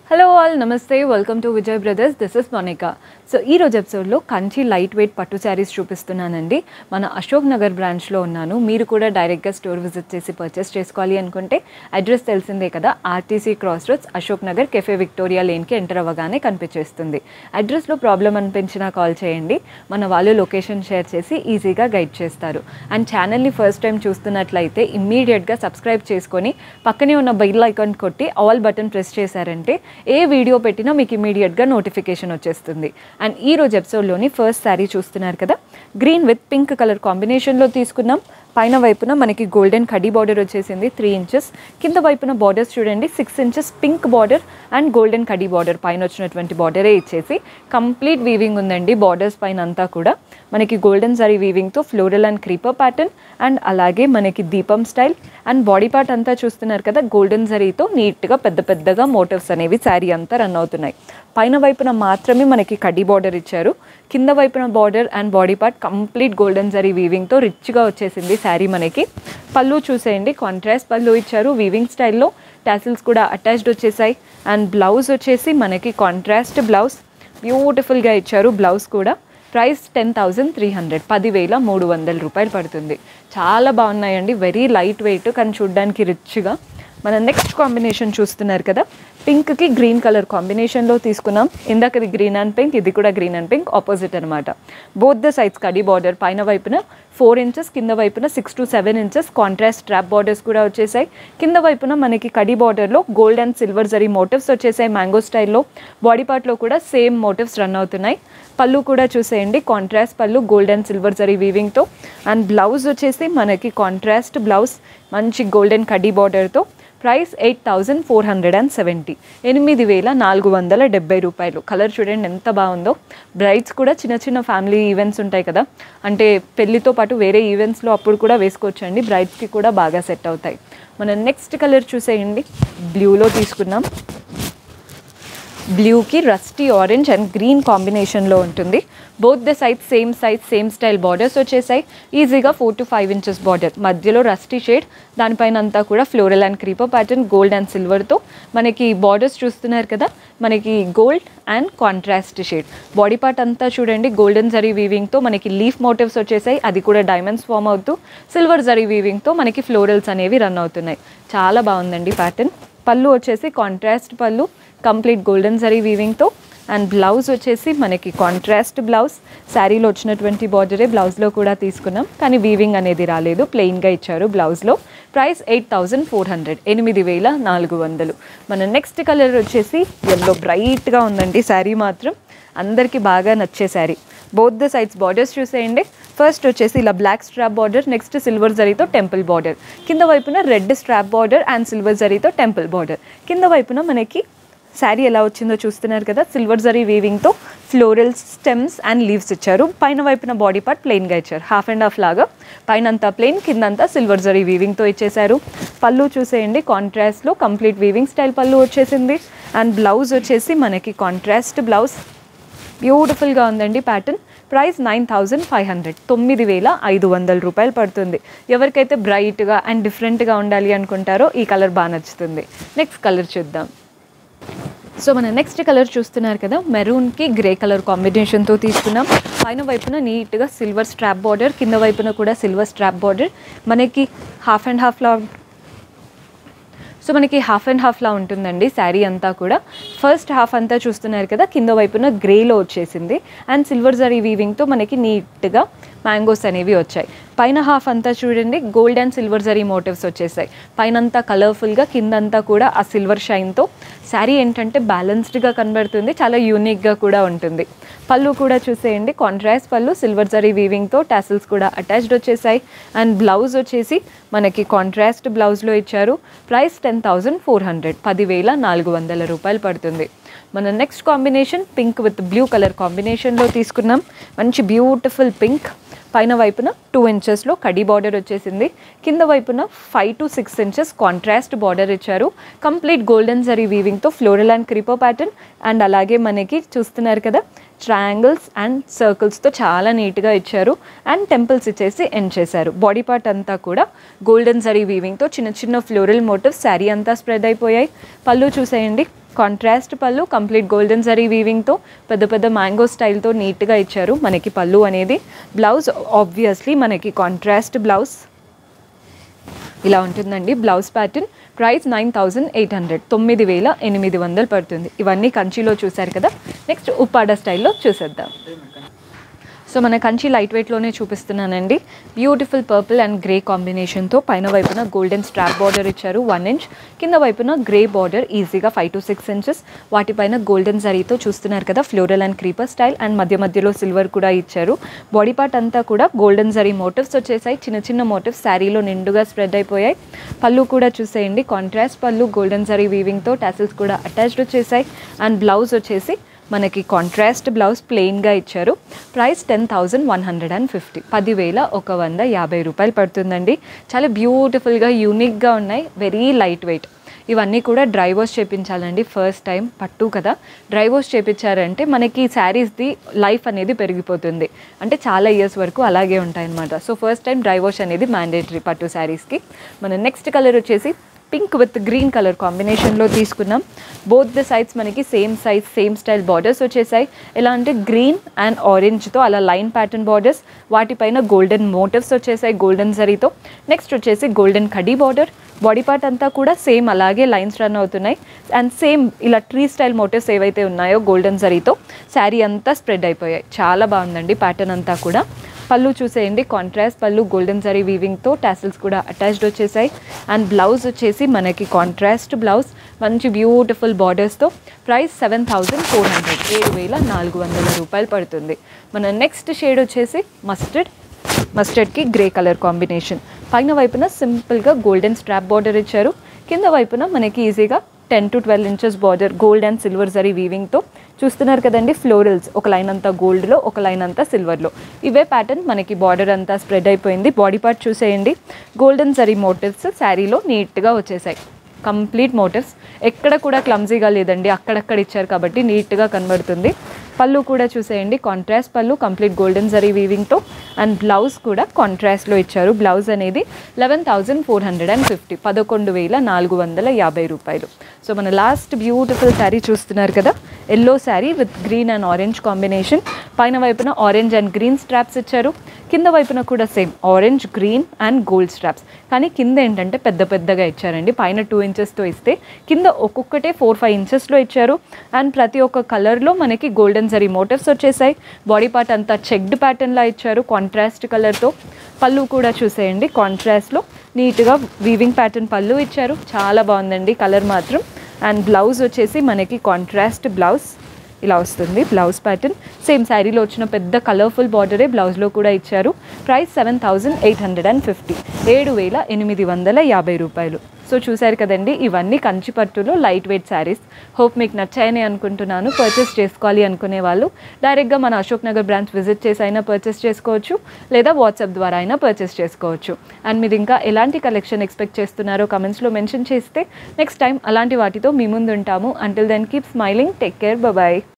hello all నమస్తే welcome to Vijay brothers this is Monica so ఈ రోజు ఎపిసోడ్లో కంచి లైట్ వెయిట్ పట్టు శారీస్ చూపిస్తున్నానండి మన అశోక్ నగర్ బ్రాంచ్లో ఉన్నాను మీరు కూడా డైరెక్ట్గా స్టోర్ విజిట్ చేసి పర్చేస్ చేసుకోవాలి అనుకుంటే అడ్రస్ తెలిసిందే కదా RTC cross roads Ashok Nagar cafe Victoria లేన్కి ఎంటర్ అవ్వగానే కనిపించేస్తుంది అడ్రస్లో ప్రాబ్లం అనిపించినా కాల్ చేయండి మన వాళ్ళు లొకేషన్ షేర్ చేసి ఈజీగా గైడ్ చేస్తారు అండ్ ఛానల్ని ఫస్ట్ టైం చూస్తున్నట్లయితే ఇమ్మీడియట్గా సబ్స్క్రైబ్ చేసుకొని పక్కనే ఉన్న బెల్ ఐకాన్ కొట్టి ఆల్ బటన్ ప్రెస్ చేశారంటే ఏ వీడియో పెట్టినా మీకు ఇమీడియట్గా నోటిఫికేషన్ వచ్చేస్తుంది అండ్ ఈ రోజు ఎపిసోడ్లోని ఫస్ట్ శారీ చూస్తున్నారు కదా గ్రీన్ విత్ పింక్ కలర్ కాంబినేషన్లో తీసుకున్నాం పైన వైపున మనకి గోల్డెన్ కడీ బార్డర్ వచ్చేసింది త్రీ ఇంచెస్ కింద వైపున బార్డర్స్ చూడండి six inches pink border and golden కడీ బార్డర్ పైన వచ్చినటువంటి బార్డరే ఇచ్చేసి కంప్లీట్ వీవింగ్ ఉందండి బార్డర్స్ పైన అంతా కూడా మనకి గోల్డెన్ జరీ వీవింగ్తో floral and creeper pattern and అలాగే మనకి దీపం స్టైల్ అండ్ బాడీ పార్ట్ అంతా చూస్తున్నారు కదా గోల్డెన్ జరీతో నీట్గా పెద్ద పెద్దగా మోటివ్స్ అనేవి శారీ అంతా రన్ అవుతున్నాయి పైన వైపున మాత్రమే మనకి కడ్డీ బార్డర్ ఇచ్చారు కింద వైపున border and body part complete golden zari వీవింగ్తో రిచ్గా వచ్చేసింది శారీ మనకి పళ్ళు చూసేయండి కాంట్రాస్ట్ పళ్ళు ఇచ్చారు వీవింగ్ స్టైల్లో టాసిల్స్ కూడా అటాచ్డ్ వచ్చేసాయి అండ్ బ్లౌజ్ వచ్చేసి మనకి కాంట్రాస్ట్ బ్లౌజ్ బ్యూటిఫుల్గా ఇచ్చారు బ్లౌజ్ కూడా price ten thousand three hundred పదివేల మూడు వందల రూపాయలు పడుతుంది చాలా బాగున్నాయండి వెరీ లైట్ వెయిట్ కానీ చూడ్డానికి రిచ్గా మన నెక్స్ట్ కాంబినేషన్ చూస్తున్నారు కదా పింక్కి గ్రీన్ కలర్ కాంబినేషన్లో తీసుకున్నాం ఇందాకది గ్రీన్ అండ్ పింక్ ఇది కూడా గ్రీన్ అండ్ పింక్ ఆపోజిట్ అనమాట బోత్ ద సైడ్స్ కడీ బార్డర్ పైన వైపున ఫోర్ ఇంచెస్ కింద వైపున six to seven inches contrast strap borders కూడా వచ్చేసాయి కింద వైపున మనకి కడీ బార్డర్లో gold and silver zari motifs వచ్చేసాయి మ్యాంగో స్టైల్లో బాడీ పార్ట్లో కూడా సేమ్ మోటివ్స్ రన్ అవుతున్నాయి పళ్ళు కూడా చూసేయండి కాంట్రాస్ట్ పళ్ళు గోల్డ్ అండ్ సిల్వర్ జరీ వీవింగ్తో అండ్ బ్లౌజ్ వచ్చేసి మనకి కాంట్రాస్ట్ బ్లౌజ్ మంచి గోల్డెన్ కడ్డీ బార్డర్తో price eight thousand four hundred and seventy ఎనిమిది వేల నాలుగు వందల డెబ్బై రూపాయలు కలర్ చూడండి ఎంత బాగుందో బ్రైడ్స్ కూడా చిన్న చిన్న ఫ్యామిలీ ఈవెంట్స్ ఉంటాయి కదా అంటే పెళ్ళితో పాటు వేరే ఈవెంట్స్లో అప్పుడు కూడా వేసుకోవచ్చండి బ్రైడ్స్కి కూడా బాగా సెట్ అవుతాయి మనం నెక్స్ట్ కలర్ చూసేయండి బ్లూలో తీసుకున్నాం బ్లూకి రస్టీ ఆరెంజ్ అండ్ గ్రీన్ కాంబినేషన్లో ఉంటుంది both the size same size same style borders వచ్చేసాయి ఈజీగా four to five inches border మధ్యలో రస్టీ షేడ్ దానిపైన అంతా కూడా floral and creeper pattern gold and సిల్వర్తో మనకి బార్డర్స్ చూస్తున్నారు కదా మనకి gold and contrast shade body part అంతా చూడండి గోల్డెన్ జరీ వీవింగ్తో మనకి లీఫ్ మోటివ్స్ వచ్చేసాయి అది కూడా డైమండ్స్ ఫామ్ అవుతూ సిల్వర్ జరీ వీవింగ్తో మనకి ఫ్లోరల్స్ అనేవి రన్ అవుతున్నాయి చాలా బాగుందండి ప్యాటర్న్ పళ్ళు వచ్చేసి కాంట్రాస్ట్ పళ్ళు కంప్లీట్ గోల్డెన్ జరీ వీవింగ్తో అండ్ బ్లౌజ్ వచ్చేసి మనకి కాంట్రాస్ట్ బ్లౌజ్ శారీలో వచ్చినటువంటి బార్డరే బ్లౌజ్లో కూడా తీసుకున్నాం కానీ వీవింగ్ అనేది రాలేదు ప్లెయిన్గా ఇచ్చారు బ్లౌజ్లో price eight thousand four hundred ఎనిమిది వేల నాలుగు వందలు మన నెక్స్ట్ కలర్ వచ్చేసి ఎల్లో బ్రైట్గా ఉందండి శారీ మాత్రం అందరికీ బాగా నచ్చే sari both the sides borders చూసేయండి ఫస్ట్ వచ్చేసి ఇలా black strap border next silver జరీతో టెంపుల్ బార్డర్ కింద వైపున red strap border and silver జరీతో టెంపుల్ బార్డర్ కింద వైపున మనకి శారీ ఎలా వచ్చిందో చూస్తున్నారు కదా సిల్వర్ జరీ వీవింగ్తో ఫ్లోరల్ స్టెమ్స్ అండ్ లీవ్స్ ఇచ్చారు పైన వైపున బాడీ పార్ట్ ప్లెయిన్గా ఇచ్చారు హాఫ్ అండ్ హాఫ్ లాగా పైన అంతా ప్లెయిన్ కిందంతా సిల్వర్ జరీ వీవింగ్తో ఇచ్చేశారు పళ్ళు చూసేయండి కాంట్రాస్ట్లో కంప్లీట్ వీవింగ్ స్టైల్ పళ్ళు వచ్చేసింది అండ్ బ్లౌజ్ వచ్చేసి మనకి కాంట్రాస్ట్ బ్లౌజ్ బ్యూటిఫుల్గా ఉందండి pattern price nine thousand five hundred తొమ్మిది వేల ఐదు వందల రూపాయలు పడుతుంది ఎవరికైతే బ్రైట్గా అండ్ డిఫరెంట్గా ఉండాలి అనుకుంటారో ఈ కలర్ బాగా నచ్చుతుంది నెక్స్ట్ కలర్ చూద్దాం సో మన నెక్స్ట్ కలర్ చూస్తున్నారు కదా మెరూన్కి గ్రే కలర్ కాంబినేషన్తో తీసుకున్నాం పైన వైపున నీట్గా సిల్వర్ స్ట్రాప్ బార్డర్ కింద వైపున కూడా సిల్వర్ స్ట్రాప్ బార్డర్ మనకి హాఫ్ అండ్ హాఫ్లా సో మనకి హాఫ్ అండ్ హాఫ్లా ఉంటుందండి శారీ అంతా కూడా ఫస్ట్ హాఫ్ అంతా చూస్తున్నారు కదా కింద వైపున గ్రేలో వచ్చేసింది అండ్ సిల్వర్ జరీ వీవింగ్తో మనకి నీట్గా మ్యాంగోస్ అనేవి వచ్చాయి పైన హాఫ్ అంతా చూడండి gold and silver zari motifs వచ్చేసాయి పైన అంతా కలర్ఫుల్గా కిందంతా కూడా ఆ సిల్వర్ షైన్తో శారీ ఏంటంటే బ్యాలెన్స్డ్గా కనబడుతుంది చాలా యూనిక్గా కూడా ఉంటుంది పళ్ళు కూడా చూసేయండి కాంట్రాస్ట్ పళ్ళు సిల్వర్ జరీ వీవింగ్తో టాసిల్స్ కూడా అటాచ్డ్ వచ్చేసాయి అండ్ బ్లౌజ్ వచ్చేసి మనకి కాంట్రాస్ట్ బ్లౌజ్లో ఇచ్చారు price ten thousand four hundred పదివేల నాలుగు వందల రూపాయలు పడుతుంది మన next combination pink with blue colour కాంబినేషన్లో తీసుకున్నాం మంచి బ్యూటిఫుల్ పింక్ పైన వైపున టూ ఇంచెస్లో కడీ బార్డర్ వచ్చేసింది కింద వైపున five to six inches contrast border ఇచ్చారు కంప్లీట్ గోల్డెన్ జరీ వీవింగ్తో floral and creeper pattern and అలాగే మనకి చూస్తున్నారు కదా ట్రయాంగిల్స్ అండ్ సర్కిల్స్తో చాలా నీట్గా ఇచ్చారు అండ్ టెంపుల్స్ ఇచ్చేసి ఎండ్ చేశారు బాడీ పార్ట్ అంతా కూడా గోల్డెన్ జరీ వీవింగ్తో చిన్న చిన్న ఫ్లోరల్ మోటివ్స్ శారీ అంతా స్ప్రెడ్ అయిపోయాయి పళ్ళు చూసేయండి కాంట్రాస్ట్ పళ్ళు కంప్లీట్ గోల్డెన్ జరీ వీవింగ్తో పెద్ద పెద్ద మ్యాంగో స్టైల్తో నీట్గా ఇచ్చారు మనకి పళ్ళు అనేది బ్లౌజ్ ఆబ్వియస్లీ మనకి కాంట్రాస్ట్ బ్లౌజ్ ఇలా ఉంటుందండి blouse pattern price nine thousand eight hundred తొమ్మిది వేల ఎనిమిది వందలు పడుతుంది ఇవన్నీ కంచిలో చూశారు కదా నెక్స్ట్ ఉప్పాడ స్టైల్లో చూసేద్దాం సో మన కంచి లైట్ వెయిట్లోనే చూపిస్తున్నానండి బ్యూటిఫుల్ పర్పుల్ అండ్ గ్రే కాంబినేషన్తో పైన వైపున గోల్డెన్ స్ట్రాప్ బార్డర్ ఇచ్చారు వన్ ఇంచ్ కింద వైపున గ్రే బార్డర్ ఈజీగా ఫైవ్ టు సిక్స్ ఇంచెస్ వాటిపైన గోల్డెన్ జరీతో చూస్తున్నారు కదా floral and creeper style and మధ్య మధ్యలో సిల్వర్ కూడా ఇచ్చారు బాడీ పార్ట్ అంతా కూడా గోల్డెన్ జరీ మోటివ్స్ వచ్చేసాయి చిన్న చిన్న మోటివ్స్ శారీలో నిండుగా స్ప్రెడ్ అయిపోయాయి పళ్ళు కూడా చూసేయండి కాంట్రాస్ట్ పళ్ళు గోల్డెన్ జరీ వీవింగ్తో టాసిల్స్ కూడా అటాచ్డ్ వచ్చేసాయి అండ్ బ్లౌజ్ వచ్చేసి మనకి కాంట్రాస్ట్ బ్లౌజ్ ప్లెయిన్గా ఇచ్చారు price ten thousand one hundred and fifty పదివేల ఒక వంద యాభై రూపాయలు పడుతుందండి చాలా బ్యూటిఫుల్గా యూనిక్గా ఉన్నాయి వెరీ లైట్ వెయిట్ ఇవన్నీ కూడా డ్రై వాష్ చేయించాలండి ఫస్ట్ టైం పట్టు కదా డ్రై వాష్ చేయించారంటే మనకి శారీస్ది లైఫ్ అనేది పెరిగిపోతుంది అంటే చాలా ఇయర్స్ వరకు అలాగే ఉంటాయన్నమాట so first time dry wash అనేది మ్యాండేటరీ పట్టు శారీస్కి మన నెక్స్ట్ కలర్ వచ్చేసి పింక్ విత్ గ్రీన్ కలర్ కాంబినేషన్లో తీసుకున్నాం బోత్ ద సైడ్స్ మనకి same size same style borders వచ్చేసాయి ఎలా అంటే గ్రీన్ అండ్ ఆరెంజ్తో అలా లైన్ ప్యాటర్న్ బార్డర్స్ వాటిపైన గోల్డెన్ మోటివ్స్ వచ్చేసాయి గోల్డెన్ జరీతో నెక్స్ట్ వచ్చేసి గోల్డెన్ కడీ బార్డర్ బాడీ పార్ట్ అంతా కూడా సేమ్ అలాగే లైన్స్ రన్ అవుతున్నాయి అండ్ సేమ్ ఇలా ట్రీ స్టైల్ మోటివ్స్ ఏవైతే ఉన్నాయో గోల్డెన్ జరీతో శారీ అంతా స్ప్రెడ్ అయిపోయాయి చాలా బాగుందండి ప్యాటర్న్ అంతా కూడా పళ్ళు చూసేయండి కాంట్రాస్ట్ పళ్ళు గోల్డెన్ జరీ వీవింగ్తో టాసిల్స్ కూడా అటాచ్డ్ వచ్చేసాయి అండ్ బ్లౌజ్ వచ్చేసి మనకి కాంట్రాస్ట్ బ్లౌజ్ మంచి బ్యూటిఫుల్ బార్డర్స్తో price seven thousand four hundred ఏడు వేల నాలుగు వందల రూపాయలు పడుతుంది మన నెక్స్ట్ షేడ్ వచ్చేసి మస్టర్డ్ మస్టర్డ్కి గ్రే కలర్ కాంబినేషన్ పైన వైపున సింపుల్గా గోల్డెన్ స్ట్రాప్ బార్డర్ ఇచ్చారు కింద వైపున మనకి ఈజీగా ten to twelve inches border gold and silver zari వీవింగ్తో చూస్తున్నారు కదండి ఫ్లోరల్స్ ఒక లైన్ అంతా గోల్డ్లో ఒక లైన్ అంతా సిల్వర్లో ఇవే ప్యాటర్న్ మనకి బార్డర్ అంతా స్ప్రెడ్ అయిపోయింది బాడీ పార్ట్ చూసేయండి గోల్డెన్ జరీ మోటివ్స్ శారీలో నీట్గా వచ్చేసాయి కంప్లీట్ మోటివ్స్ ఎక్కడ కూడా క్లమ్జీగా లేదండి అక్కడక్కడ ఇచ్చారు కాబట్టి నీట్గా కనబడుతుంది పళ్ళు కూడా చూసేయండి కాంట్రాస్ట్ పళ్ళు కంప్లీట్ గోల్డెన్ జరీ వీవింగ్తో అండ్ బ్లౌజ్ కూడా కాంట్రాస్ట్లో ఇచ్చారు బ్లౌజ్ అనేది eleven thousand four hundred and fifty పదకొండు వేల నాలుగు వందల యాభై రూపాయలు సో మన లాస్ట్ బ్యూటిఫుల్ శారీ చూస్తున్నారు కదా yellow sari with green and orange combination పైన వైపున ఆరెంజ్ అండ్ గ్రీన్ స్ట్రాప్స్ ఇచ్చారు కింద వైపున కూడా same orange green and gold straps కానీ కింద ఏంటంటే పెద్ద పెద్దగా ఇచ్చారండి పైన టూ ఇంచెస్తో ఇస్తే కింద ఒక్కొక్కటే ఫోర్ ఫైవ్ ఇంచెస్లో ఇచ్చారు అండ్ ప్రతి ఒక్క కలర్లో మనకి గోల్డెన్ జరీ మోటివ్స్ వచ్చేసాయి బాడీ పార్ట్ అంతా చెక్డ్ ప్యాటర్న్లా ఇచ్చారు కాంట్రాస్ట్ కలర్తో పళ్ళు కూడా చూసేయండి కాంట్రాస్ట్లో నీట్గా వీవింగ్ ప్యాటర్న్ పళ్ళు ఇచ్చారు చాలా బాగుందండి కలర్ మాత్రం అండ్ బ్లౌజ్ వచ్చేసి మనకి కాంట్రాస్ట్ బ్లౌజ్ ఇలా వస్తుంది బ్లౌజ్ ప్యాటర్న్ సేమ్ శారీలో వచ్చిన పెద్ద కలర్ఫుల్ బార్డరే బ్లౌజ్లో కూడా ఇచ్చారు price seven thousand eight hundred and fifty ఏడు వేల ఎనిమిది వందల యాభై రూపాయలు సో చూశారు కదండి ఇవన్నీ కంచి పట్టులో లైట్ వెయిట్ శారీస్ హోప్ మీకు నచ్చాయని అనుకుంటున్నాను పర్చేస్ చేసుకోవాలి అనుకునే వాళ్ళు డైరెక్ట్గా మన అశోక్ నగర్ బ్రాంచ్ విజిట్ చేసి అయినా పర్చేస్ చేసుకోవచ్చు లేదా వాట్సాప్ ద్వారా అయినా పర్చేస్ చేసుకోవచ్చు అండ్ మీరు ఇంకా ఎలాంటి కలెక్షన్ ఎక్స్పెక్ట్ చేస్తున్నారో కమెంట్స్లో మెన్షన్ చేస్తే నెక్స్ట్ టైం అలాంటి వాటితో మీ ముందు ఉంటాము until then keep smiling take care bye